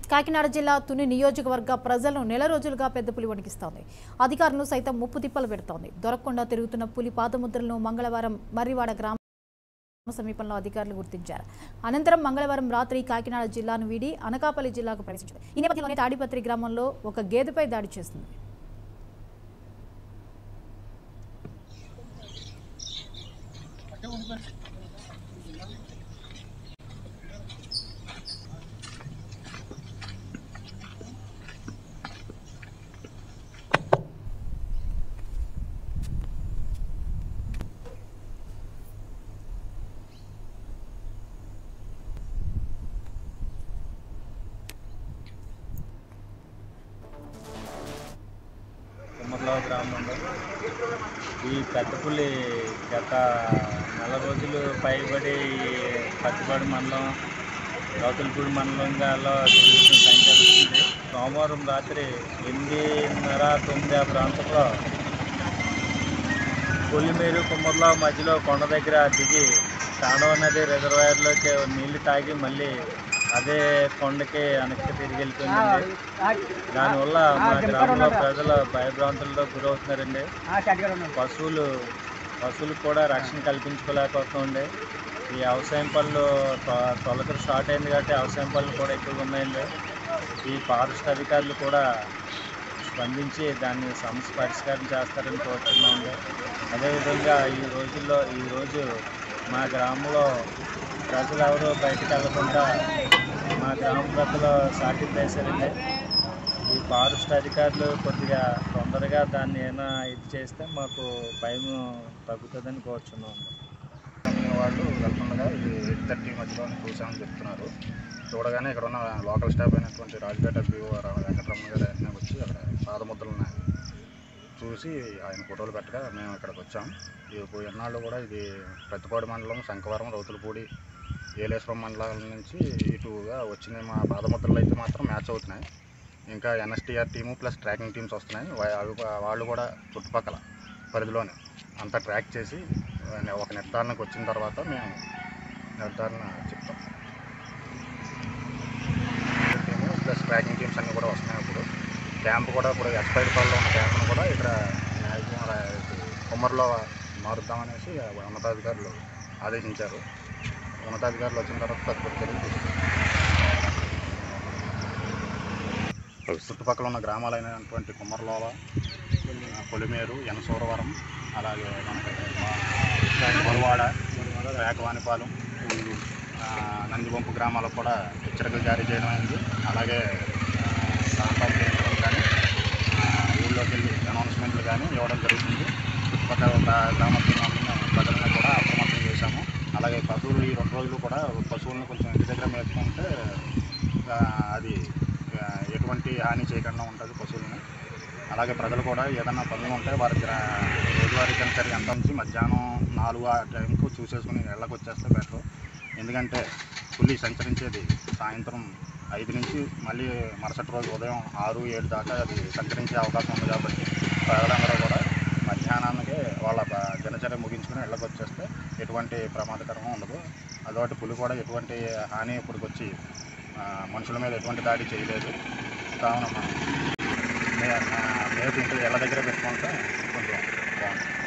కాకినాడ జిల్లా తుని నియోజకవర్గ ప్రజలను నెల రోజులుగా పెద్ద పులి వణికిస్తోంది అధికారులు సైతం ముప్పు తిప్పలు పెడుతోంది దొరకకుండా తిరుగుతున్న పులి పాదముద్రలను మంగళవారం మర్రివాడ గ్రామ సమీపంలో అధికారులు గుర్తించారు అనంతరం మంగళవారం రాత్రి కాకినాడ జిల్లాను వీడి అనకాపల్లి జిల్లాకు ప్రవేశించింది ఈ నేపథ్యంలోనే తాడిపత్రి గ్రామంలో ఒక గేదెపై దాడి చేసింది కుమ్మర్లో గ్రామంలో ఈ పెద్దపుల్లి గత నెల రోజులు పైబడి పత్తిపాడు మండలం రౌతులపూడి మండలంగాలో తిరుగుతూ సంచరిస్తుంది సోమవారం రాత్రి ఎనిమిదిన్నర తొమ్మిది ఆ ప్రాంతంలో కొల్లిమేరు కుమ్మర్లో మధ్యలో కొండ దగ్గర దిగి తాండవ నది రిజర్వాయర్లోకి నీళ్లు తాగి మళ్ళీ అదే కొండకి వెనక్కి తిరిగి వెళ్ళిపోయిందండి దానివల్ల మా గ్రామంలో ప్రజలు భయభ్రాంతులతో గురవుతున్నారండి పశువులు పశువులకు కూడా రక్షణ కల్పించుకోలేకపోతుండే ఈ వ్యవసాయం పనులు తొ- తొలకరి స్టార్ట్ అయింది కాబట్టి వ్యవసాయం పనులు కూడా ఎక్కువగా ఉన్నాయండి ఈ ఫారెస్ట్ అధికారులు కూడా స్పందించి దాన్ని సమస్య పరిష్కారం చేస్తారని కోరుతున్నామండి అదేవిధంగా ఈ రోజుల్లో ఈరోజు మా గ్రామంలో ప్రజలు ఎవరు బయటకు వెళ్లకుండా మా గ్రామ ప్రజలు సాటి వేశారండి ఈ ఫారెస్ట్ అధికారులు కొద్దిగా తొందరగా దాన్ని ఏమైనా ఇది చేస్తే మాకు భయం తగ్గుతుందని కోరుచున్నాం వాళ్ళు వెళ్తుండగా ఇది ఎయిట్ థర్టీ మధ్యలో చూసామని చెప్తున్నారు చూడగానే ఇక్కడ ఉన్న లోకల్ స్టాఫ్ అయినటువంటి రాజపేట పిఓ వెంకటరమణ గారు వెంటనే వచ్చి అక్కడ పాదముద్రలను చూసి ఆయన ఫోటోలు పెట్టగా మేము ఇక్కడికి వచ్చాం ఇప్పుడు ఎన్నాళ్ళు కూడా ఇది ప్రతిపాడు మండలం శంకవరం రౌతులపూడి ఏలేశ్వరం మండలం నుంచి ఇటుగా వచ్చినాయి మా పాదముద్రలు అయితే మాత్రం మ్యాచ్ అవుతున్నాయి ఇంకా NSTR team plus tracking teams వస్తున్నాయి వా- అవి వా- వాళ్ళు కూడా చుట్టుపక్కల పరిధిలోనే అంతా ట్రాక్ చేసి ఆ, ఒక నిర్ధారణకు వచ్చిన తర్వాత మేము నిర్ధారణ చెప్తాం టీము ప్లస్ ట్రాకింగ్ టీమ్స్ అన్నీ కూడా వస్తున్నాయి ఇప్పుడు క్యాంప్ కూడా ఇప్పుడు ఎక్స్పైర్డ్ పాల్లో ఉన్న క్యాంప్ను కూడా ఇక్కడ మ్యాక్సిమం రా- ఇది కుమ్మరిలో మారుద్దామనేసి ఉన్నతాధికారులు ఆదేశించారు ఉన్నతాధికారులు వచ్చిన తర్వాత తదుపరి చర్యలు తీసుకుంటాం చుట్టుపక్కల ఉన్న గ్రామాలైనటువంటి కుమ్మరలోవ పొలిమేరు ఎనసూరవరం అలాగే మనకి పొలవాడ వేకవానిపాలెం ఆ, నందివంపు గ్రామాలకు కూడా హెచ్చరికలు జారీ చేయడం అయింది అలాగే ప్రాంతాల కేంద్రాలు కానీ ఆ, ఊళ్ళోకి వెళ్ళి అనౌన్స్మెంట్లు కానీ ఇవ్వడం జరుగుతుంది చుట్టుపక్కల గ్రా- గ్రామస్తులను ప్రజలను కూడా అప్రమత్తం చేశాము అలాగే పశువులు ఈ రెండు రోజులు కూడా పశువులను కొంచెం ఇంటి దగ్గర మేపుకుంటే ఆ, అది ఆ, ఎటువంటి హాని చేయకుండా ఉంటుంది పశువులను అలాగే ప్రజలు కూడా ఏదైనా పనులు ఉంటే వారి గ్రా రోజువారీ దినచర్య ఎంత నుంచి మధ్యాహ్నం నాలుగు ఆ టైంకు చూసేసుకుని ఇళ్ళకి వచ్చేస్తే బెటర్ ఎందుకంటే పులి సంచరించేది సాయంత్రం ఐదు నుంచి మళ్ళీ మరుసటి రోజు ఉదయం ఆరు ఏడు దాకా అది సంచరించే అవకాశం ఉంది కాబట్టి ప్రజలందరూ కూడా మధ్యాహ్నానికి వాళ్ళ ప- దినచర్య ముగించుకుని ఇళ్ళకి వచ్చేస్తే ఎటువంటి ప్రమాదకరం ఉండదు అదొకటి పులి కూడా ఎటువంటి హాని ఇప్పటికొచ్చి ఆ, మనుషుల మీద ఎటువంటి దాడి చేయలేదు కావున మనం మే- ఆ, మేపు ఇంటి ఇళ్ళ దగ్గర పెట్టుకుంటే కొంచెం బాగుంటుంది